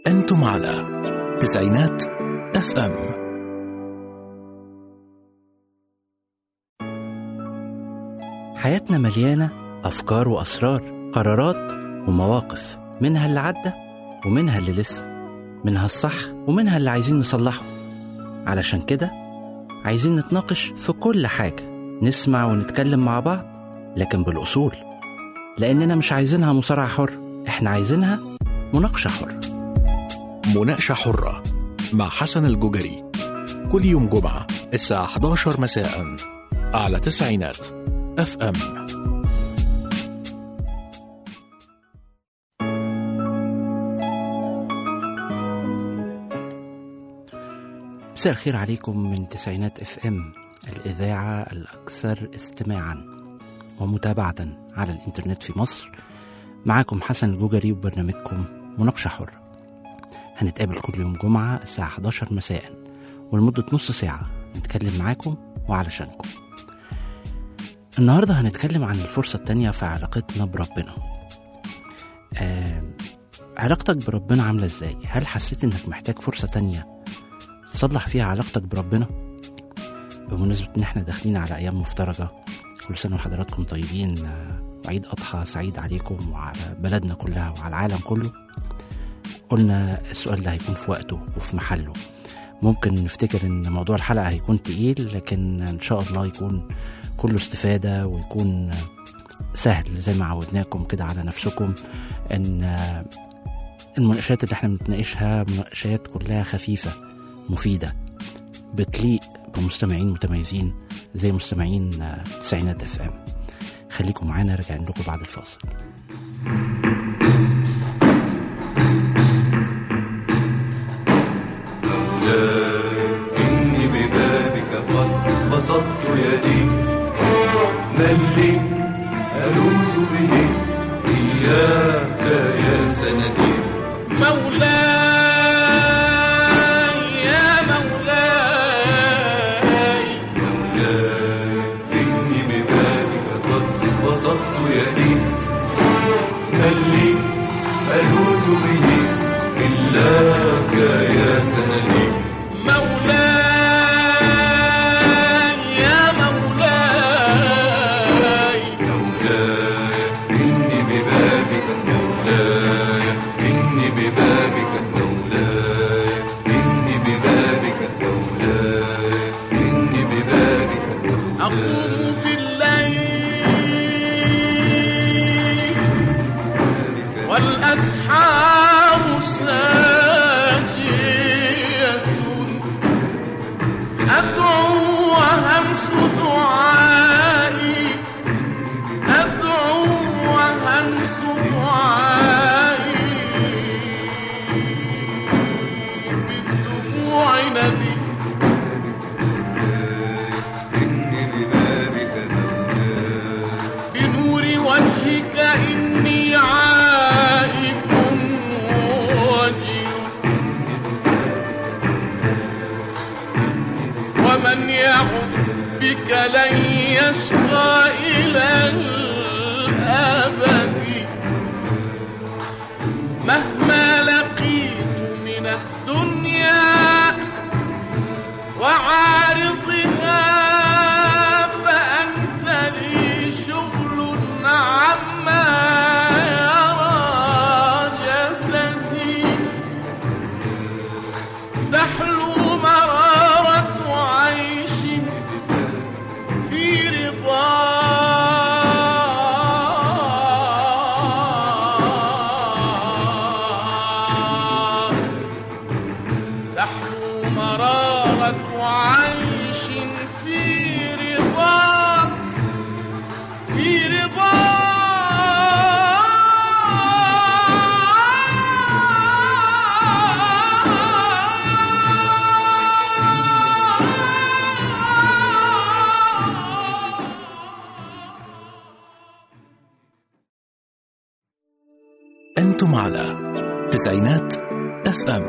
أنتم على تسعينات اف ام حياتنا مليانة أفكار وأسرار قرارات ومواقف منها اللي عدى ومنها اللي لسه منها الصح ومنها اللي عايزين نصلحه علشان كده عايزين نتناقش في كل حاجة نسمع ونتكلم مع بعض لكن بالأصول لأننا مش عايزينها مصارعة حر إحنا عايزينها مناقشة حرة مناقشة حرة مع حسن الجوجري كل يوم جمعة الساعة 11 مساء على تسعينات اف ام مساء الخير عليكم من تسعينات اف ام الإذاعة الأكثر استماعا ومتابعة على الإنترنت في مصر معاكم حسن الجوجري وبرنامجكم مناقشة حرة هنتقابل كل يوم جمعة الساعة 11 مساء ولمدة نص ساعة نتكلم معاكم وعلشانكم النهاردة هنتكلم عن الفرصة التانية في علاقتنا بربنا آه علاقتك بربنا عاملة ازاي؟ هل حسيت انك محتاج فرصة تانية تصلح فيها علاقتك بربنا؟ بمناسبة ان احنا داخلين على ايام مفترجة كل سنة وحضراتكم طيبين آه، وعيد اضحى سعيد عليكم وعلى بلدنا كلها وعلى العالم كله قلنا السؤال ده هيكون في وقته وفي محله ممكن نفتكر ان موضوع الحلقة هيكون تقيل لكن ان شاء الله يكون كله استفادة ويكون سهل زي ما عودناكم كده على نفسكم ان المناقشات اللي احنا بنتناقشها مناقشات كلها خفيفة مفيدة بتليق بمستمعين متميزين زي مستمعين تسعينات اف ام خليكم معانا راجعين لكم بعد الفاصل إني ببابك قد بسطت يدي من لي ألوذ به إياك يا سندي مولاي يا مولاي مولاي إني ببابك قد بسطت يدي من لي ألوذ به إلاك يا سندي مولاي يا مولاي مولاي إني ببابك مولاي إني ببابك مولاي إني ببابك مولاي إني ببابك مولاي أقوم بالليل والأسحار ساجية أدعو وهمس دعائي أدعو وهمس دعائي بالدموع ندي إني ببابك مولاي بنور وجهك إني عائد وجل ومن يعد بك لن يشقى إلى الأبد مهما لقيت من الدنيا وعارضها فأنت لي شغل عما يرى جسدي تحلو مرارة عيش في رضا تحلو مرارة عيش في رضا في رضا أنتم على تسعينات اف ام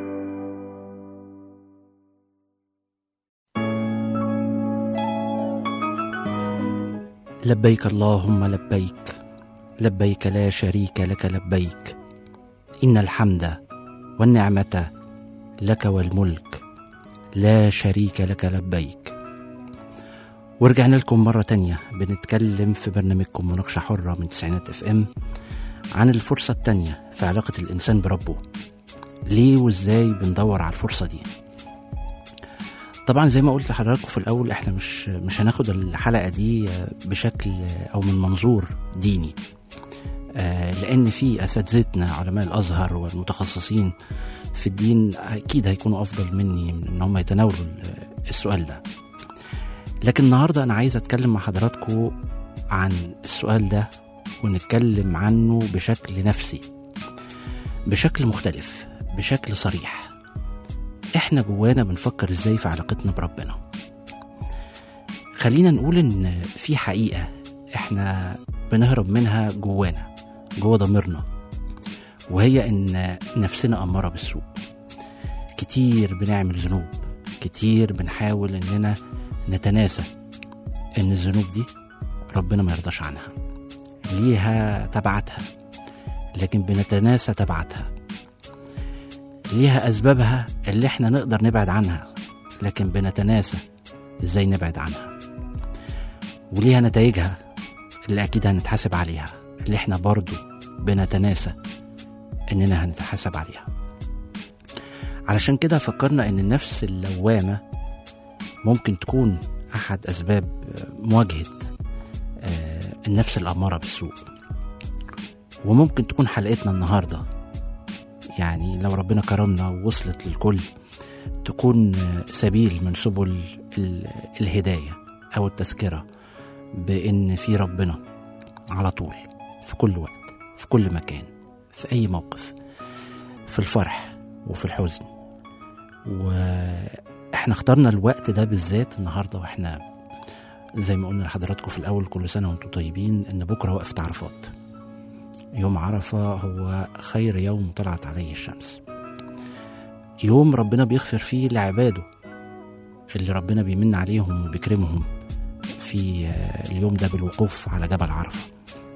لبيك اللهم لبيك لبيك لا شريك لك لبيك إن الحمد والنعمة لك والملك لا شريك لك لبيك ورجعنا لكم مرة تانية بنتكلم في برنامجكم مناقشة حرة من تسعينات اف ام عن الفرصة التانية في علاقة الإنسان بربه ليه وازاي بندور على الفرصة دي طبعا زي ما قلت لحضراتكم في الأول احنا مش مش هناخد الحلقة دي بشكل أو من منظور ديني آه، لأن في أساتذتنا علماء الأزهر والمتخصصين في الدين أكيد هيكونوا أفضل مني من إن هم يتناولوا السؤال ده لكن النهاردة أنا عايز أتكلم مع حضراتكم عن السؤال ده ونتكلم عنه بشكل نفسي بشكل مختلف بشكل صريح احنا جوانا بنفكر ازاي في علاقتنا بربنا خلينا نقول ان في حقيقة احنا بنهرب منها جوانا جوا ضميرنا وهي ان نفسنا أمارة بالسوء كتير بنعمل ذنوب كتير بنحاول اننا نتناسى ان الذنوب دي ربنا ما يرضاش عنها ليها تبعاتها لكن بنتناسى تبعاتها ليها أسبابها اللي احنا نقدر نبعد عنها لكن بنتناسى ازاي نبعد عنها وليها نتائجها اللي أكيد هنتحاسب عليها اللي احنا برضو بنتناسى إننا هنتحاسب عليها علشان كده فكرنا إن النفس اللوامة ممكن تكون أحد أسباب مواجهة آه، النفس الأمارة بالسوء وممكن تكون حلقتنا النهارده يعني لو ربنا كرمنا ووصلت للكل تكون سبيل من سبل ال- الهداية أو التذكرة بإن في ربنا على طول في كل وقت في كل مكان في أي موقف في الفرح وفي الحزن وإحنا اخترنا الوقت ده بالذات النهاردة وإحنا زي ما قلنا لحضراتكم في الأول كل سنة وأنتم طيبين إن بكرة وقفة عرفات يوم عرفة هو خير يوم طلعت عليه الشمس يوم ربنا بيغفر فيه لعباده اللي ربنا بيمن عليهم وبيكرمهم في آه، اليوم ده بالوقوف على جبل عرفة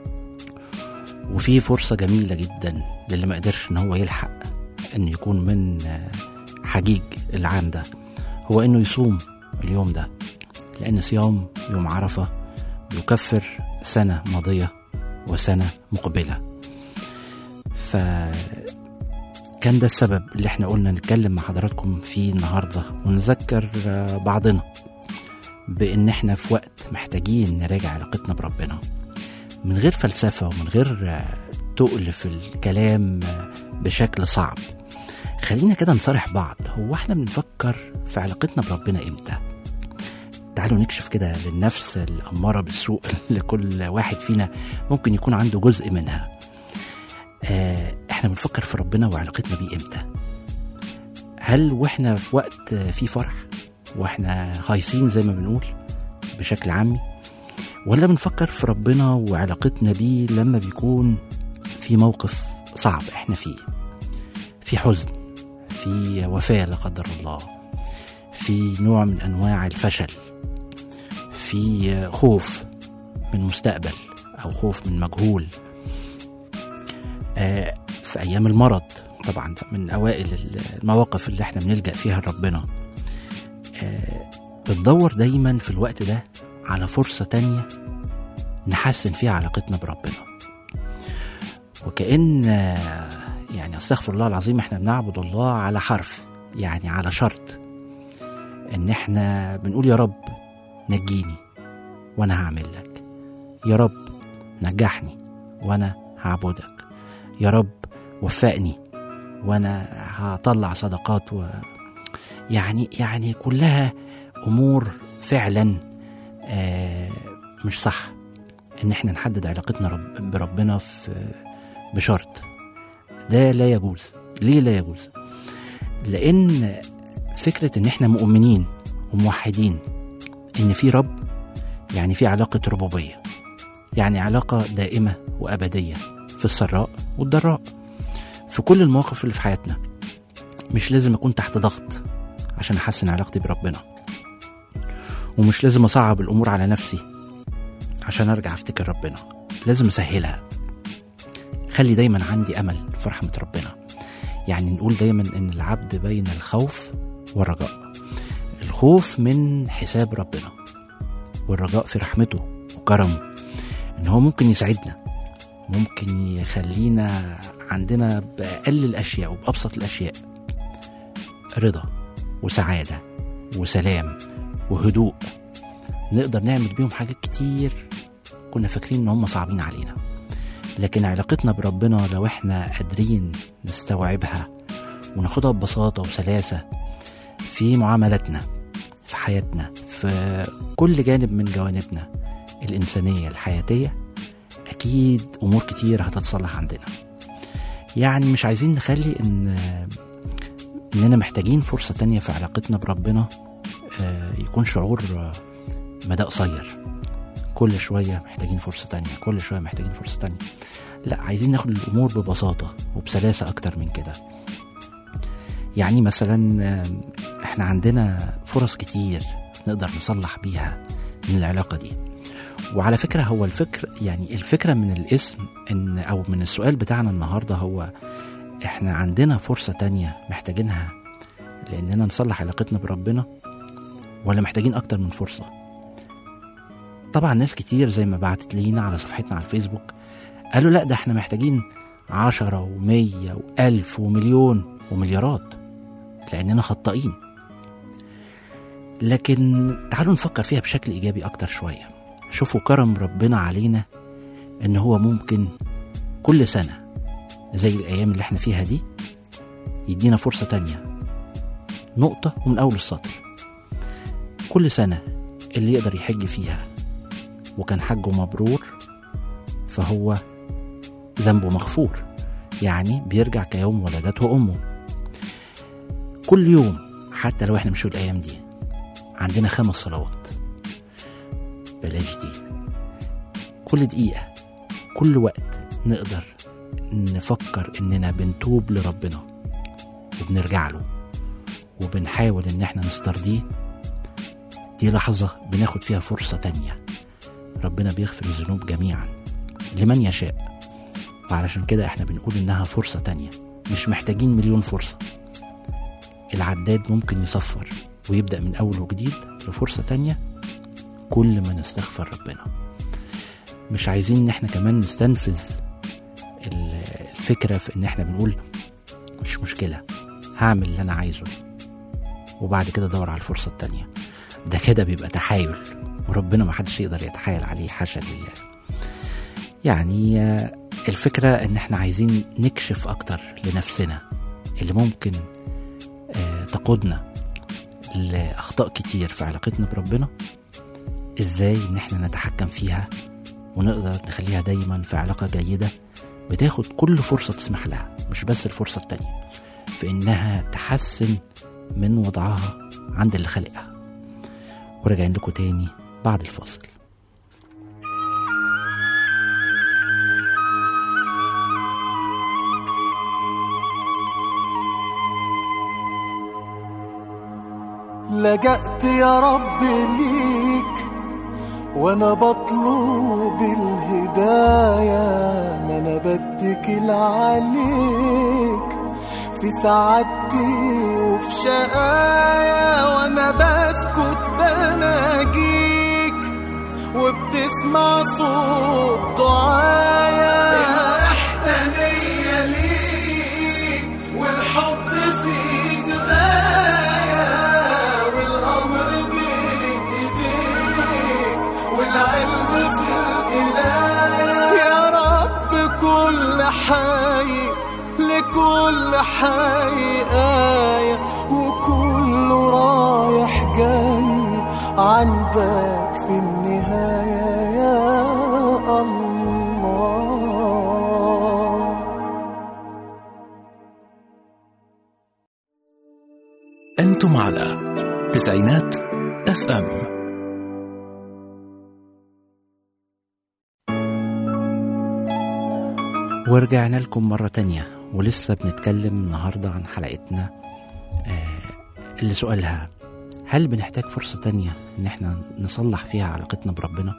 وفي فرصة جميلة جدا للي ما قدرش ان هو يلحق ان يكون من آه، حجيج العام ده هو انه يصوم اليوم ده لان صيام يوم عرفة يكفر سنة ماضية وسنة مقبلة ف كان ده السبب اللي احنا قلنا نتكلم مع حضراتكم فيه النهاردة ونذكر آه، بعضنا بان احنا في وقت محتاجين نراجع علاقتنا بربنا من غير فلسفة ومن غير آه، تقل في الكلام آه، بشكل صعب خلينا كده نصارح بعض هو احنا بنفكر في علاقتنا بربنا امتى تعالوا نكشف كده للنفس الأمارة بالسوء لكل واحد فينا ممكن يكون عنده جزء منها آه احنا بنفكر في ربنا وعلاقتنا بيه امتى هل واحنا في وقت آه، فيه فرح واحنا هايصين زي ما بنقول بشكل عامي ولا بنفكر في ربنا وعلاقتنا بيه لما بيكون في موقف صعب احنا فيه في حزن في وفاة لا قدر الله في نوع من انواع الفشل في خوف من مستقبل او خوف من مجهول آه، في ايام المرض طبعا ده من اوائل المواقف اللي احنا بنلجا فيها لربنا آه، بندور دايما في الوقت ده على فرصه تانية نحسن فيها علاقتنا بربنا وكأن آه، يعني استغفر الله العظيم احنا بنعبد الله على حرف يعني على شرط ان احنا بنقول يا رب نجيني وانا هعمل لك يا رب نجحني وانا هعبدك يا رب وفقني وانا هطلع صدقات و يعني يعني كلها امور فعلا آه مش صح ان احنا نحدد علاقتنا رب بربنا في بشرط ده لا يجوز ليه لا يجوز لان فكره ان احنا مؤمنين وموحدين ان في رب يعني في علاقه ربوبيه يعني علاقه دائمه وابديه في السراء والضراء في كل المواقف اللي في حياتنا مش لازم اكون تحت ضغط عشان احسن علاقتي بربنا ومش لازم اصعب الامور على نفسي عشان ارجع افتكر ربنا لازم اسهلها خلي دايما عندي امل في رحمه ربنا يعني نقول دايما ان العبد بين الخوف والرجاء الخوف من حساب ربنا والرجاء في رحمته وكرمه ان هو ممكن يساعدنا ممكن يخلينا عندنا بأقل الأشياء وبأبسط الأشياء رضا وسعادة وسلام وهدوء نقدر نعمل بيهم حاجات كتير كنا فاكرين ان هم صعبين علينا لكن علاقتنا بربنا لو احنا قادرين نستوعبها وناخدها ببساطة وسلاسة في معاملاتنا في حياتنا في كل جانب من جوانبنا الإنسانية الحياتية أكيد أمور كتير هتتصلح عندنا يعني مش عايزين نخلي إن إننا محتاجين فرصة تانية في علاقتنا بربنا آه، يكون شعور آه، مدى قصير كل شوية محتاجين فرصة تانية كل شوية محتاجين فرصة تانية لا عايزين ناخد الأمور ببساطة وبسلاسة أكتر من كده يعني مثلا آه، احنا عندنا فرص كتير نقدر نصلح بيها من العلاقة دي وعلى فكرة هو الفكر يعني الفكرة من الاسم ان او من السؤال بتاعنا النهاردة هو احنا عندنا فرصة تانية محتاجينها لاننا نصلح علاقتنا بربنا ولا محتاجين اكتر من فرصة طبعا ناس كتير زي ما بعتت لينا على صفحتنا على الفيسبوك قالوا لا ده احنا محتاجين عشرة ومية وألف ومليون ومليارات لأننا خطائين لكن تعالوا نفكر فيها بشكل إيجابي أكتر شوية شوفوا كرم ربنا علينا إن هو ممكن كل سنة زي الأيام اللي احنا فيها دي يدينا فرصة تانية نقطة ومن أول السطر كل سنة اللي يقدر يحج فيها وكان حجه مبرور فهو ذنبه مغفور يعني بيرجع كيوم ولدته أمه كل يوم حتى لو احنا مش في الأيام دي عندنا خمس صلوات بلاش دي كل دقيقة كل وقت نقدر نفكر إننا بنتوب لربنا وبنرجع له وبنحاول إن احنا نسترضيه دي لحظة بناخد فيها فرصة تانية ربنا بيغفر الذنوب جميعا لمن يشاء وعلشان كده احنا بنقول انها فرصة تانية مش محتاجين مليون فرصة العداد ممكن يصفر ويبدأ من أول وجديد لفرصة تانية كل ما نستغفر ربنا مش عايزين ان احنا كمان نستنفذ ال- الفكرة في ان احنا بنقول مش مشكلة هعمل اللي انا عايزه وبعد كده ادور على الفرصة التانية ده كده بيبقى تحايل وربنا ما حدش يقدر يتحايل عليه حاشا لله يعني آه، الفكرة ان احنا عايزين نكشف اكتر لنفسنا اللي ممكن آه، تقودنا لأخطاء كتير في علاقتنا بربنا ازاي ان احنا نتحكم فيها ونقدر نخليها دايما في علاقة جيدة بتاخد كل فرصة تسمح لها مش بس الفرصة التانية في انها تحسن من وضعها عند اللي خلقها وراجعين لكم تاني بعد الفاصل لجأت يا رب ليك وانا بطلب الهداية ما انا بتكل عليك في سعادتي وفي شقايا وانا بسكت بناجيك وبتسمع صوت دعايا الوحدانية ليك والحب فيك غاية والأمر بين إيديك والعلم في الإله يا رب كل حي لكل حي آية وكله رايح جاي عندك في النهاية يا الله أنتم على تسعينات اف ام ورجعنا لكم مرة تانية ولسه بنتكلم النهاردة عن حلقتنا آه اللي سؤالها هل بنحتاج فرصة تانية إن احنا نصلح فيها علاقتنا بربنا؟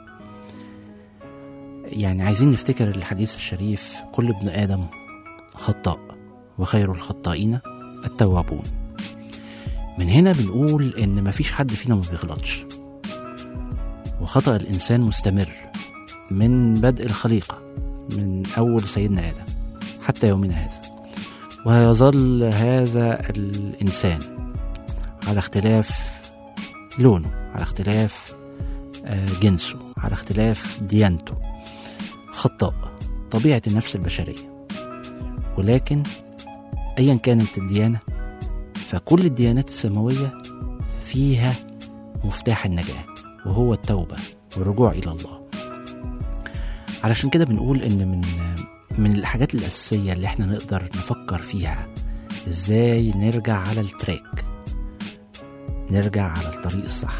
يعني عايزين نفتكر الحديث الشريف كل ابن آدم خطاء وخير الخطائين التوابون من هنا بنقول إن مفيش حد فينا ما بيغلطش وخطأ الإنسان مستمر من بدء الخليقة من أول سيدنا آدم حتى يومنا هذا ويظل هذا الإنسان على اختلاف لونه على اختلاف آه، جنسه على اختلاف ديانته خطاء طبيعة النفس البشرية ولكن أيا كانت الديانة فكل الديانات السماوية فيها مفتاح النجاة وهو التوبة والرجوع إلى الله علشان كده بنقول إن من من الحاجات الأساسية اللي احنا نقدر نفكر فيها ازاي نرجع على التراك نرجع على الطريق الصح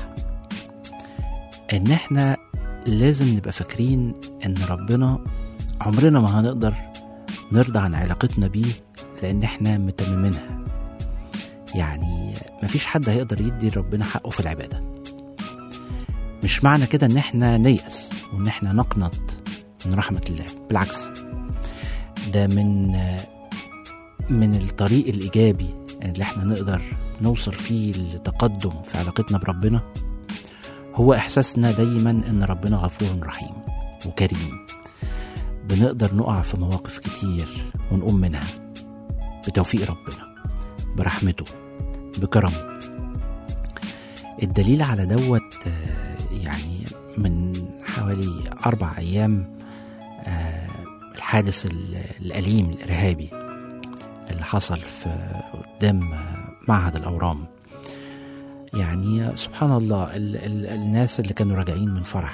ان احنا لازم نبقى فاكرين ان ربنا عمرنا ما هنقدر نرضى عن علاقتنا بيه لان احنا متممينها يعني مفيش حد هيقدر يدي ربنا حقه في العبادة مش معنى كده ان احنا نيأس وان احنا نقنط من رحمة الله بالعكس ده من من الطريق الإيجابي اللي احنا نقدر نوصل فيه لتقدم في علاقتنا بربنا هو إحساسنا دايما إن ربنا غفور رحيم وكريم بنقدر نقع في مواقف كتير ونقوم منها بتوفيق ربنا برحمته بكرمه الدليل على دوت آه، يعني من حوالي أربع أيام آه، الحادث ال- الأليم الإرهابي اللي حصل في قدام معهد الأورام يعني سبحان الله ال ال الناس اللي كانوا راجعين من فرح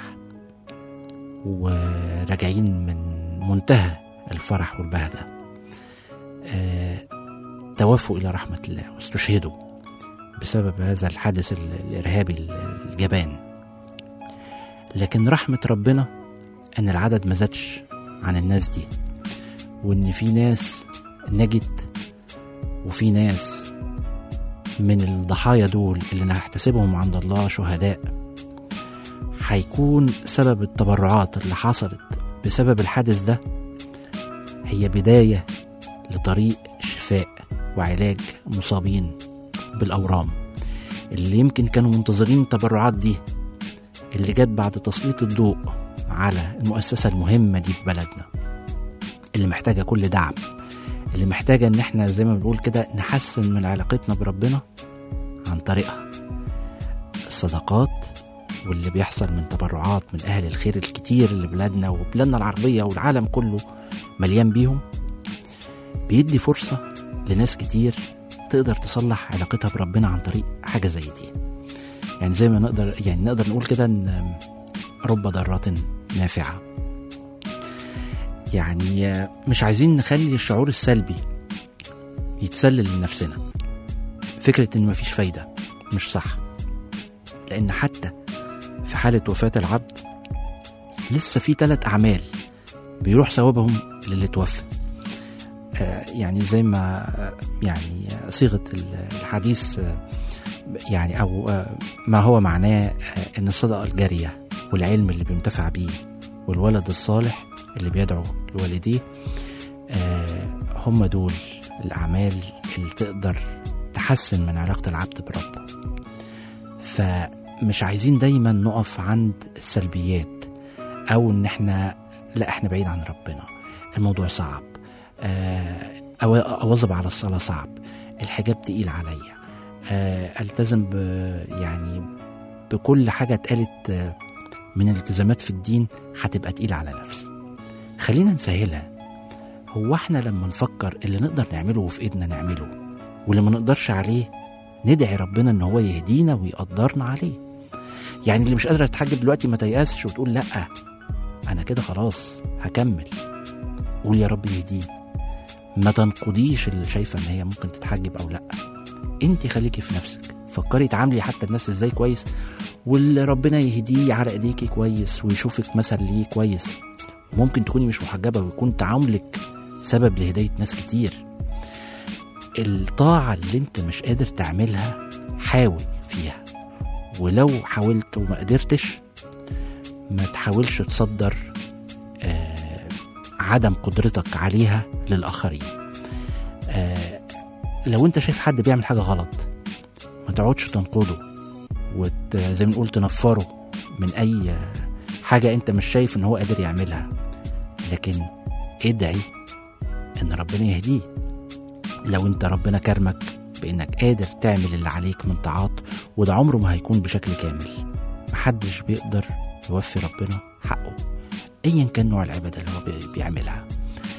وراجعين من منتهى الفرح والبهجة آه توفوا إلى رحمة الله واستشهدوا بسبب هذا الحادث ال- الإرهابي ال- الجبان لكن رحمة ربنا أن العدد ما زادش عن الناس دي وإن في ناس نجت وفي ناس من الضحايا دول اللي نحتسبهم عند الله شهداء هيكون سبب التبرعات اللي حصلت بسبب الحادث ده هي بداية لطريق شفاء وعلاج مصابين بالأورام اللي يمكن كانوا منتظرين التبرعات دي اللي جت بعد تسليط الضوء على المؤسسة المهمة دي في بلدنا اللي محتاجة كل دعم اللي محتاجة ان احنا زي ما بنقول كده نحسن من علاقتنا بربنا عن طريقها الصدقات واللي بيحصل من تبرعات من اهل الخير الكتير اللي بلادنا وبلادنا العربية والعالم كله مليان بيهم بيدي فرصة لناس كتير تقدر تصلح علاقتها بربنا عن طريق حاجة زي دي يعني زي ما نقدر يعني نقدر نقول كده ان رب ضارة نافعة يعني مش عايزين نخلي الشعور السلبي يتسلل لنفسنا فكرة ان مفيش فايدة مش صح لان حتى في حالة وفاة العبد لسه في ثلاث اعمال بيروح ثوابهم للي توفى آه، يعني زي ما آه، يعني صيغة الحديث آه، يعني أو آه، ما هو معناه آه، إن الصدقة الجارية والعلم اللي بينتفع بيه والولد الصالح اللي بيدعو لوالديه آه، هم دول الأعمال اللي تقدر تحسن من علاقة العبد بربه فمش عايزين دايما نقف عند السلبيات أو إن إحنا لا إحنا بعيد عن ربنا الموضوع صعب آه، أو أواظب على الصلاة صعب الحجاب تقيل عليا آه، التزم ب يعني بكل حاجه اتقالت آه، من الالتزامات في الدين هتبقى تقيله على نفسي خلينا نسهلها هو احنا لما نفكر اللي نقدر نعمله وفي ايدنا نعمله واللي ما نقدرش عليه ندعي ربنا ان هو يهدينا ويقدرنا عليه يعني اللي مش قادره تتحجب دلوقتي ما تيأسش وتقول لا انا كده خلاص هكمل قول يا رب يهديه ما تنقضيش اللي شايفه ان هي ممكن تتحجب او لا انت خليكي في نفسك فكري تعاملي حتى الناس ازاي كويس واللي ربنا يهديه على ايديكي كويس ويشوفك مثل ليه كويس ممكن تكوني مش محجبه ويكون تعاملك سبب لهدايه ناس كتير الطاعه اللي انت مش قادر تعملها حاول فيها ولو حاولت وما قدرتش ما تحاولش تصدر آه عدم قدرتك عليها للآخرين آه لو انت شايف حد بيعمل حاجه غلط ما تقعدش تنقده وت... زي ما نقول تنفره من اي حاجه انت مش شايف ان هو قادر يعملها لكن ادعي ان ربنا يهديه لو انت ربنا كرمك بانك قادر تعمل اللي عليك من طاعات وده عمره ما هيكون بشكل كامل محدش بيقدر يوفي ربنا حقه ايا كان نوع العباده اللي هو بي- بيعملها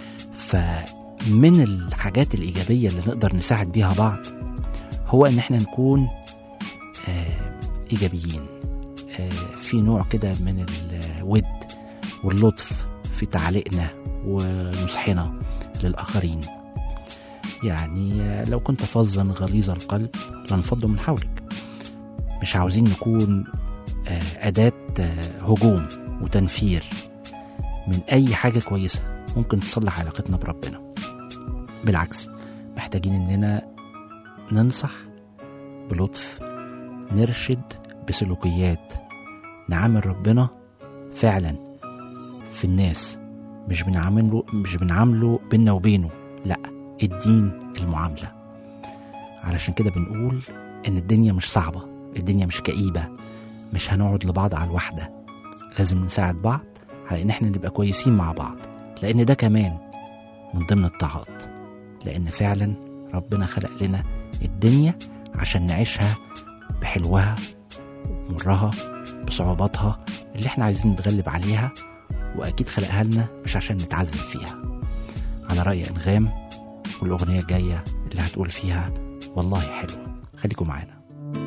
فمن الحاجات الايجابيه اللي نقدر نساعد بيها بعض هو ان احنا نكون آه، ايجابيين آه، في نوع كده من الود واللطف في تعليقنا ونصحنا للاخرين يعني آه، لو كنت فظا غليظ القلب لانفضوا من حولك مش عاوزين نكون آه، أداة آه، هجوم وتنفير من أي حاجة كويسة ممكن تصلح علاقتنا بربنا بالعكس محتاجين إننا ننصح بلطف نرشد بسلوكيات نعامل ربنا فعلا في الناس مش بنعامله مش بنعامله بينا وبينه لا الدين المعاملة علشان كده بنقول إن الدنيا مش صعبة الدنيا مش كئيبة مش هنقعد لبعض على الوحدة لازم نساعد بعض على إن احنا نبقى كويسين مع بعض لأن ده كمان من ضمن الطاعات لأن فعلا ربنا خلق لنا الدنيا عشان نعيشها بحلوها ومرها بصعوباتها اللي احنا عايزين نتغلب عليها وأكيد خلقها لنا مش عشان نتعذب فيها على رأي أنغام والأغنية الجاية اللي هتقول فيها والله حلوة خليكم معانا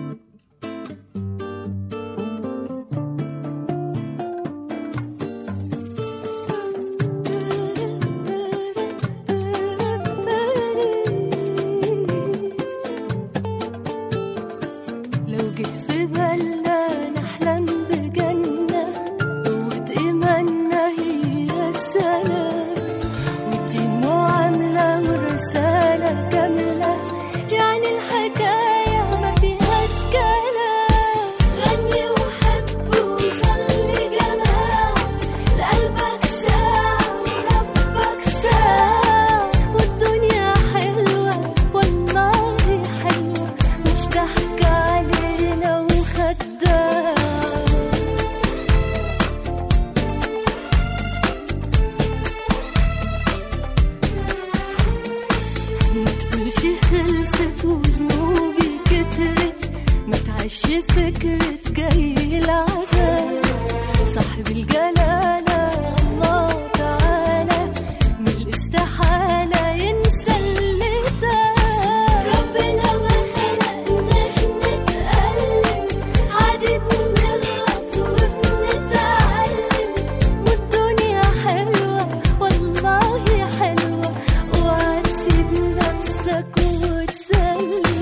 لو جه في بالنا نحلم بجنة قوة إيماننا هي السلام والدين معاملة ورسالة كاملة يعني الحكاية ما فيهاش كلام غني وحب وصلي جمال لقلبك ساعة وربك ساعة والدنيا حلوة والله حلوة مش ضحك علينا وخدام ما تقولش خلصت وذنوبي كترت ما تعيش فكرة جاي العذاب صاحب الجلالة الله تعالى من الاستحالة ينسى اللي تاب ربنا ما خلقناش نتألم عادي بنغلط وبنتعلم والدنيا حلوة والله حلوة وهتسيب نفسك وتسلم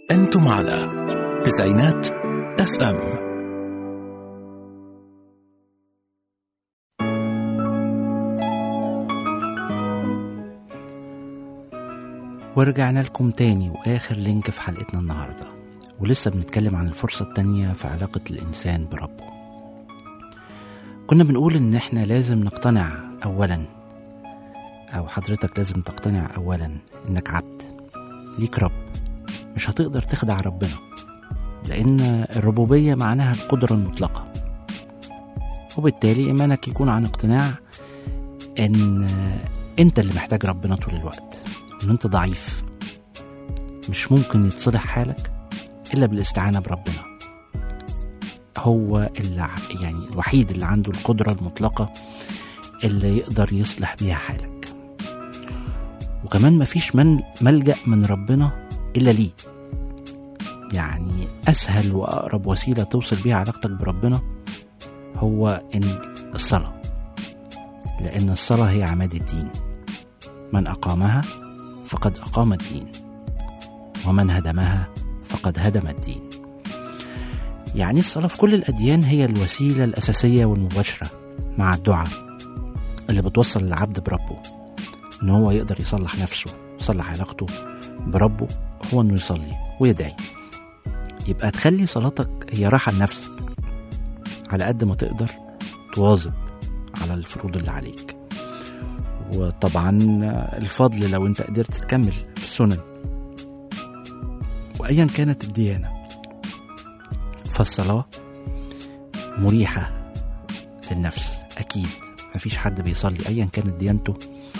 أنتم على تسعينات اف ام ورجعنا لكم تاني وآخر لينك في حلقتنا النهاردة ولسه بنتكلم عن الفرصة التانية في علاقة الإنسان بربه كنا بنقول إن إحنا لازم نقتنع أولا أو حضرتك لازم تقتنع أولا إنك عبد ليك رب مش هتقدر تخدع ربنا لأن الربوبية معناها القدرة المطلقة وبالتالي إيمانك يكون عن اقتناع إن أنت اللي محتاج ربنا طول الوقت إن أنت ضعيف مش ممكن يتصلح حالك إلا بالاستعانة بربنا هو اللي ع- يعني الوحيد اللي عنده القدرة المطلقة اللي يقدر يصلح بيها حالك وكمان مفيش من ملجأ من ربنا إلا ليه يعني أسهل وأقرب وسيلة توصل بيها علاقتك بربنا هو إن الصلاة لأن الصلاة هي عماد الدين من أقامها فقد أقام الدين ومن هدمها فقد هدم الدين يعني الصلاة في كل الأديان هي الوسيلة الأساسية والمباشرة مع الدعاء اللي بتوصل العبد بربه إن هو يقدر يصلح نفسه يصلح علاقته بربه هو إنه يصلي ويدعي يبقى تخلي صلاتك هي راحة لنفسك على قد ما تقدر تواظب على الفروض اللي عليك وطبعا الفضل لو انت قدرت تكمل في السنن وايا كانت الديانه فالصلاه مريحه للنفس اكيد مفيش حد بيصلي ايا كانت ديانته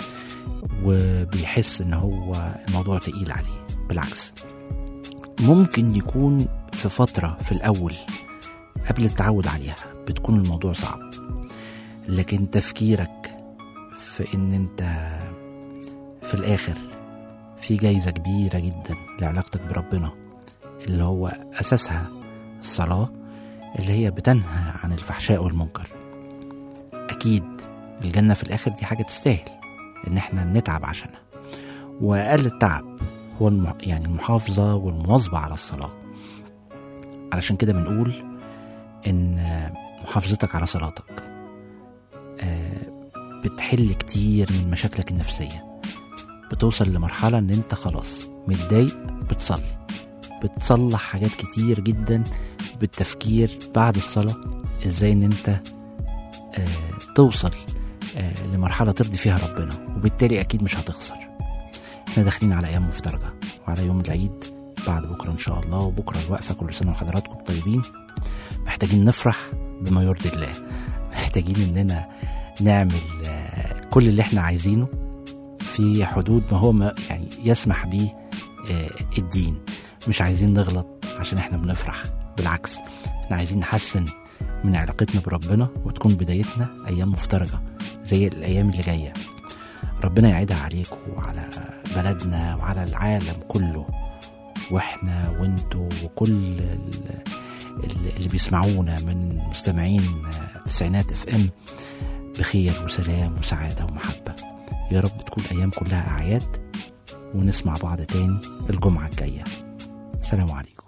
وبيحس ان هو الموضوع تقيل عليه بالعكس ممكن يكون في فتره في الاول قبل التعود عليها بتكون الموضوع صعب لكن تفكيرك في ان انت في الاخر في جايزة كبيرة جدا لعلاقتك بربنا اللي هو اساسها الصلاة اللي هي بتنهى عن الفحشاء والمنكر اكيد الجنة في الاخر دي حاجة تستاهل ان احنا نتعب عشانها واقل التعب هو الم... يعني المحافظة والمواظبة على الصلاة علشان كده بنقول ان محافظتك على صلاتك آه، بتحل كتير من مشاكلك النفسية بتوصل لمرحلة ان انت خلاص متضايق بتصلي بتصلح حاجات كتير جدا بالتفكير بعد الصلاة ازاي ان انت آه توصل آه لمرحلة ترضي فيها ربنا وبالتالي اكيد مش هتخسر احنا داخلين على ايام مفترجة وعلى يوم العيد بعد بكرة ان شاء الله وبكرة الوقفة كل سنة وحضراتكم طيبين محتاجين نفرح بما يرضي الله محتاجين اننا نعمل آه، كل اللي احنا عايزينه في حدود ما هو ما يعني يسمح به آه، الدين مش عايزين نغلط عشان احنا بنفرح بالعكس احنا عايزين نحسن من علاقتنا بربنا وتكون بدايتنا ايام مفترجه زي الايام اللي جايه ربنا يعيدها عليكم وعلى بلدنا وعلى العالم كله واحنا وانتوا وكل ال- ال- اللي بيسمعونا من مستمعين آه، تسعينات اف ام بخير وسلام وسعاده ومحبه يا رب تكون ايام كلها اعياد ونسمع بعض تاني الجمعه الجايه سلام عليكم